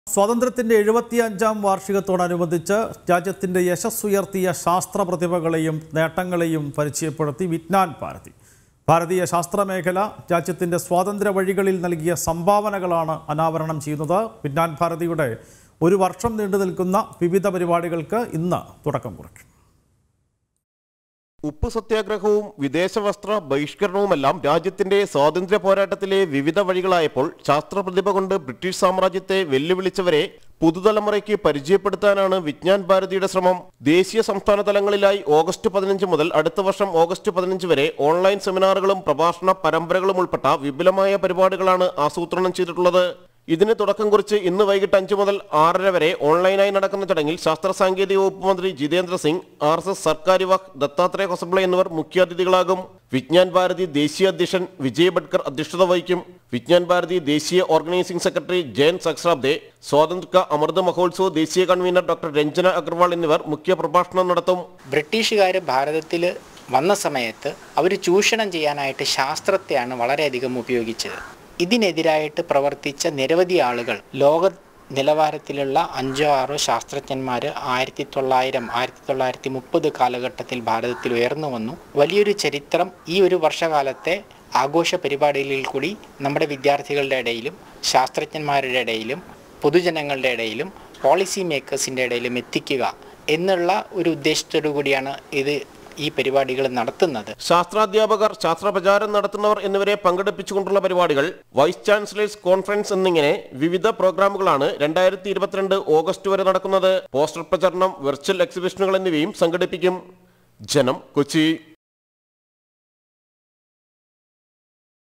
സ്വാതന്ത്ര്യത്തിന്റെ എഴുപത്തിയഞ്ചാം വാർഷികത്തോടനുബന്ധിച്ച് രാജ്യത്തിന്റെ യശസ്സുയർത്തിയ ശാസ്ത്ര പ്രതിഭകളെയും നേട്ടങ്ങളെയും പരിചയപ്പെടുത്തി വിജ്ഞാൻ ഭാരതി ഭാരതീയ ശാസ്ത്രമേഖല രാജ്യത്തിന്റെ സ്വാതന്ത്ര്യ വഴികളിൽ നൽകിയ സംഭാവനകളാണ് അനാവരണം ചെയ്യുന്നത് വിജ്ഞാൻ ഭാരതിയുടെ ഒരു വർഷം നീണ്ടു നിൽക്കുന്ന വിവിധ പരിപാടികൾക്ക് ഇന്ന് തുടക്കം കുറിക്കും ഉപ്പ് സത്യാഗ്രഹവും വിദേശ വസ്ത്ര ബഹിഷ്കരണവുമെല്ലാം രാജ്യത്തിന്റെ സ്വാതന്ത്ര്യ പോരാട്ടത്തിലെ വിവിധ വഴികളായപ്പോൾ ശാസ്ത്രപ്രതിഭ കൊണ്ട് ബ്രിട്ടീഷ് സാമ്രാജ്യത്തെ വെല്ലുവിളിച്ചവരെ പുതുതലമുറയ്ക്ക് പരിചയപ്പെടുത്താനാണ് വിജ്ഞാൻ ഭാരതിയുടെ ശ്രമം ദേശീയ സംസ്ഥാന തലങ്ങളിലായി ഓഗസ്റ്റ് പതിനഞ്ച് മുതൽ അടുത്ത വർഷം ഓഗസ്റ്റ് പതിനഞ്ച് വരെ ഓൺലൈൻ സെമിനാറുകളും പ്രഭാഷണ പരമ്പരകളും ഉൾപ്പെട്ട വിപുലമായ പരിപാടികളാണ് ആസൂത്രണം ചെയ്തിട്ടുള്ളത് ഇതിന് തുടക്കം കുറിച്ച് ഇന്ന് വൈകിട്ട് അഞ്ചു മുതൽ ആറര വരെ ഓൺലൈനായി നടക്കുന്ന ചടങ്ങിൽ ശാസ്ത്ര സാങ്കേതിക വകുപ്പ് മന്ത്രി Jitendra Singh R S S സർക്കാർ വിഭാഗ് ദത്താത്രേയ ഹൊസബ്ല എന്നിവർ മുഖ്യാതിഥികളാകും വിജ്ഞാൻ ഭാരതി ദേശീയ അധ്യക്ഷൻ വിജയ് ബഡ്കർ അധ്യക്ഷത വഹിക്കും വിജ്ഞാൻ ഭാരതി ദേശീയ ഓർഗനൈസിംഗ് സെക്രട്ടറി ജയൻ സക്സ്രാബ്ദെ സ്വാതന്ത്ര്യ അമൃത മഹോത്സവ് ദേശീയ കൺവീനർ ഡോക്ടർ രഞ്ജന അഗർവാൾ എന്നിവർ മുഖ്യ പ്രഭാഷണം നടത്തും ബ്രിട്ടീഷുകാർ ഭാരതത്തിൽ വന്ന സമയത്ത് അവർ ചൂഷണം ചെയ്യാനായിട്ട് ശാസ്ത്രത്തെയാണ് വളരെയധികം ഉപയോഗിച്ചത് ഇതിനെതിരായിട്ട് പ്രവർത്തിച്ച നിരവധി ആളുകൾ ലോക നിലവാരത്തിലുള്ള അഞ്ചോ ആറോ ശാസ്ത്രജ്ഞന്മാർ ആയിരത്തി തൊള്ളായിരം ആയിരത്തി തൊള്ളായിരത്തി മുപ്പത് കാലഘട്ടത്തിൽ ഭാരതത്തിൽ ഉയർന്നു വന്നു വലിയൊരു ചരിത്രം ഈ ഒരു വർഷകാലത്തെ ആഘോഷ പരിപാടികളിൽ കൂടി നമ്മുടെ വിദ്യാർത്ഥികളുടെ ഇടയിലും ശാസ്ത്രജ്ഞന്മാരുടെ ഇടയിലും പൊതുജനങ്ങളുടെ ഇടയിലും പോളിസി മേക്കേഴ്സിൻ്റെ ഇടയിലും എത്തിക്കുക എന്നുള്ള ഒരു ഉദ്ദേശത്തോടു കൂടിയാണ് ഇത് ഈ പരിപാടികൾ നടത്തുന്നത് ശാസ്ത്രാധ്യാപകർ ശാസ്ത്രപ്രചാരം നടത്തുന്നവർ എന്നിവരെ പങ്കെടുപ്പിച്ചുകൊണ്ടുള്ള പരിപാടികൾ വൈസ് ചാൻസലേഴ്സ് കോൺഫറൻസ് എന്നിങ്ങനെ വിവിധ പ്രോഗ്രാമുകളാണ് രണ്ടായിരത്തി ഇരുപത്തിരണ്ട് ഓഗസ്റ്റ് വരെ നടക്കുന്നത് പോസ്റ്റർ പ്രചരണം വെർച്വൽ എക്സിബിഷനുകൾ എന്നിവയും സംഘടിപ്പിക്കും ജനം കൊച്ചി